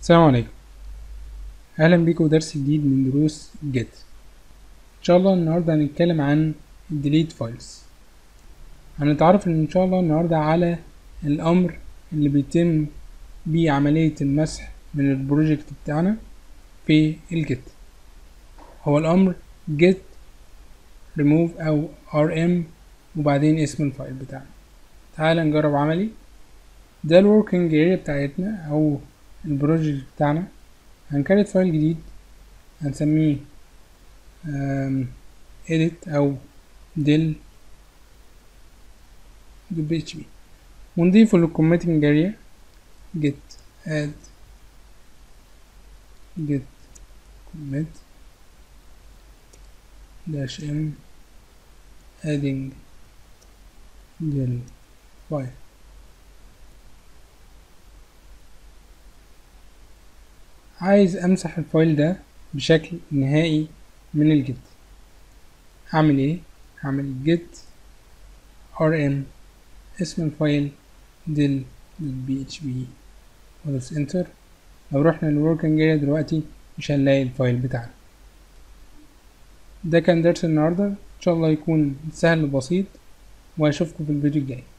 السلام عليكم اهلا بيكم درس جديد من دروس جيت ان شاء الله النهارده هنتكلم عن delete فايلز هنتعرف ان شاء الله النهارده على الامر اللي بيتم بيه عملية المسح من البروجكت بتاعنا في الجيت هو الامر get remove او rm وبعدين اسم الفايل بتاعنا تعال نجرب عملي ده الوركينج اريا بتاعتنا او البروجكت بتاعنا هنكريت فايل جديد هنسميه edit او del php ونضيفه للكوميتنج اريا get add get commit dash m adding del file عايز امسح الفايل ده بشكل نهائي من الجيت هعمل ايه هعمل git rm اسم الفايل del php وادوس انتر لو رحنا للوركينج اريا دلوقتي مش هنلاقي الفايل بتاعنا ده كان درس النهارده ان شاء الله يكون سهل وبسيط واشوفكم في الفيديو الجاي